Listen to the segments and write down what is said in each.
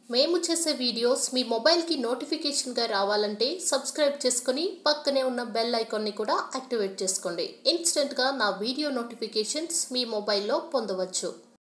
మేము చేసే వీడియోస్ మీ మొబైల్కి నోటిఫికేషన్గా రావాలంటే సబ్స్క్రైబ్ చేసుకొని పక్కనే ఉన్న బెల్ ఐకాన్ని కూడా యాక్టివేట్ చేసుకోండి ఇన్స్టెంట్గా నా వీడియో నోటిఫికేషన్స్ మీ మొబైల్లో పొందవచ్చు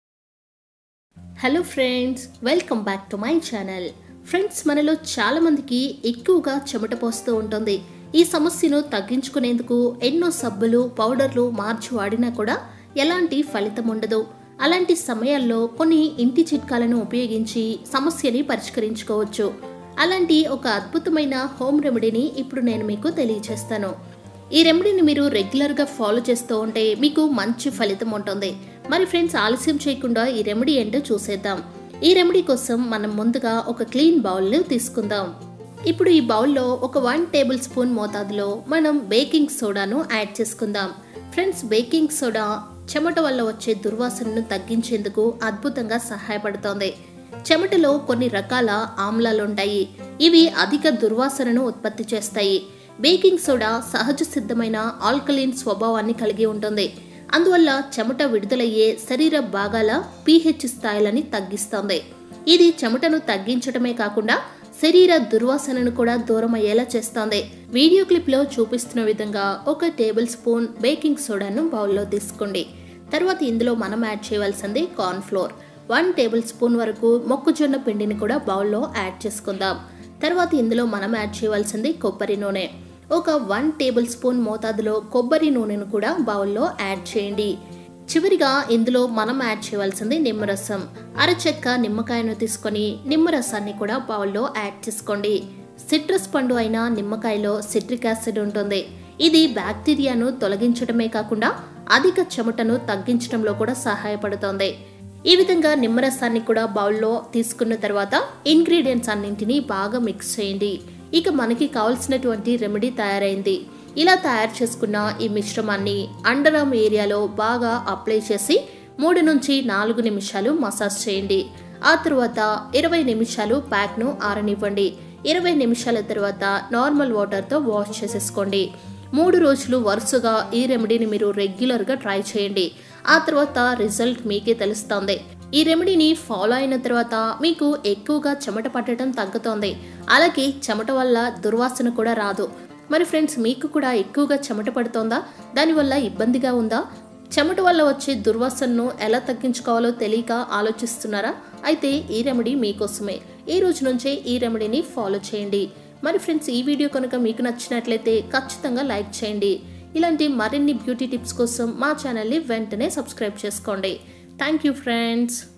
hello friends welcome back to my channel friends మనలో చాలామందికి ఎక్కువగా చెమట పోస్తూ ఉంటుంది ఈ సమస్యను తగ్గించుకునేందుకు ఎన్నో సబ్బులు పౌడర్లు మార్చి వాడినా కూడా ఎలాంటి ఫలితం ఉండదు అలాంటి సమయాల్లో కొన్ని ఇంటి చిట్కాలను ఉపయోగించి సమస్యని పరిష్కరించుకోవచ్చు అలాంటి ఒక అద్భుతమైన హోమ్ రెమెడీని ఇప్పుడు నేను మీకు తెలియచేస్తాను ఈ రెమెడీని మీరు రెగ్యులర్గా ఫాలో చేస్తూ ఉంటే మీకు మంచి ఫలితం ఉంటుంది మరి ఫ్రెండ్స్ ఆలస్యం చేయకుండా ఈ రెమెడీ ఏంటో చూసేద్దాం ఈ రెమెడీ కోసం మనం ముందుగా ఒక క్లీన్ బౌల్ని తీసుకుందాం ఇప్పుడు ఈ బౌల్లో ఒక వన్ టేబుల్ స్పూన్ మోతాదులో మనం బేకింగ్ సోడాను యాడ్ చేసుకుందాం ఫ్రెండ్స్ బేకింగ్ సోడా చెమట వల్ల వచ్చే దుర్వాసనను తగ్గించేందుకు అద్భుతంగా సహాయపడుతోంది చెమటలో కొన్ని రకాల ఆమ్లాలు ఉంటాయి ఇవి అధిక దుర్వాసనను ఉత్పత్తి చేస్తాయి బేకింగ్ సోడా సహజ సిద్ధమైన ఆల్కలీన్ స్వభావాన్ని కలిగి ఉంటుంది అందువల్ల చెమట విడుదలయ్యే శరీర భాగాల పీహెచ్ స్థాయిలని తగ్గిస్తుంది ఇది చెమటను తగ్గించడమే కాకుండా శరీర దుర్వాసనను కూడా దూరం అయ్యేలా చేస్తోంది వీడియో క్లిప్లో చూపిస్తున్న విధంగా ఒక టేబుల్ స్పూన్ బేకింగ్ సోడాను బౌల్లో తీసుకోండి తర్వాత ఇందులో మనం యాడ్ చేయవలసింది corn flour one tablespoon వరకు మొక్కజొన్న పిండిని కూడా బౌల్లో యాడ్ చేసుకుందాం తర్వాత ఇందులో మనం యాడ్ చేయవలసింది కొబ్బరి నూనె ఒక వన్ టేబుల్ స్పూన్ మోతాదులో కొబ్బరి నూనెను కూడా బౌల్లో యాడ్ చేయండి చివరిగా ఇందులో మనం యాడ్ చేయవలసింది నిమ్మరసం అరచెక్క నిమ్మకాయను తీసుకొని నిమ్మరసాన్ని కూడా బౌల్లో యాడ్ చేసుకోండి సిట్రస్ పండు అయిన నిమ్మకాయలో సిట్రిక్ యాసిడ్ ఉంటుంది ఇది బ్యాక్టీరియాను తొలగించడమే కాకుండా అధిక చెమటను తగ్గించడంలో కూడా సహాయపడుతోంది ఈ విధంగా నిమ్మరసాన్ని కూడా బౌల్లో తీసుకున్న తర్వాత ఇంగ్రీడియంట్స్ అన్నింటినీ బాగా మిక్స్ చేయండి ఇక మనకి కావాల్సినటువంటి రెమెడీ తయారైంది ఇలా తయారు చేసుకున్న ఈ మిశ్రమాన్ని అండర్ ఆర్మ్ ఏరియాలో బాగా అప్లై చేసి మూడు నుంచి నాలుగు నిమిషాలు మసాజ్ చేయండి ఆ తర్వాత ఇరవై నిమిషాలు ప్యాక్ను ఆరనివ్వండి ఇరవై నిమిషాల తర్వాత నార్మల్ వాటర్తో వాష్ చేసేసుకోండి మూడు రోజులు వరుసగా ఈ రెమెడీని మీరు రెగ్యులర్గా ట్రై చేయండి ఆ తర్వాత రిజల్ట్ మీకే తెలుస్తుంది ఈ రెమెడీని ఫాలో అయిన తర్వాత మీకు ఎక్కువగా చెమట పట్టడం తగ్గుతోంది అలాగే చెమట వల్ల దుర్వాసన కూడా రాదు మరి ఫ్రెండ్స్ మీకు కూడా ఎక్కువగా చెమట పడుతోందా దానివల్ల ఇబ్బందిగా ఉందా చెమట వల్ల వచ్చే దుర్వాసనను ఎలా తగ్గించుకోవాలో తెలియక ఆలోచిస్తున్నారా అయితే ఈ రెమెడీ మీకోసమే ఈ రోజు నుంచే ఈ రెమెడీని ఫాలో చేయండి మరి ఫ్రెండ్స్ ఈ వీడియో కనుక మీకు నచ్చినట్లయితే ఖచ్చితంగా లైక్ చేయండి ఇలాంటి మరిన్ని బ్యూటీ టిప్స్ కోసం మా ఛానల్ని వెంటనే సబ్స్క్రైబ్ చేసుకోండి థ్యాంక్ యూ ఫ్రెండ్స్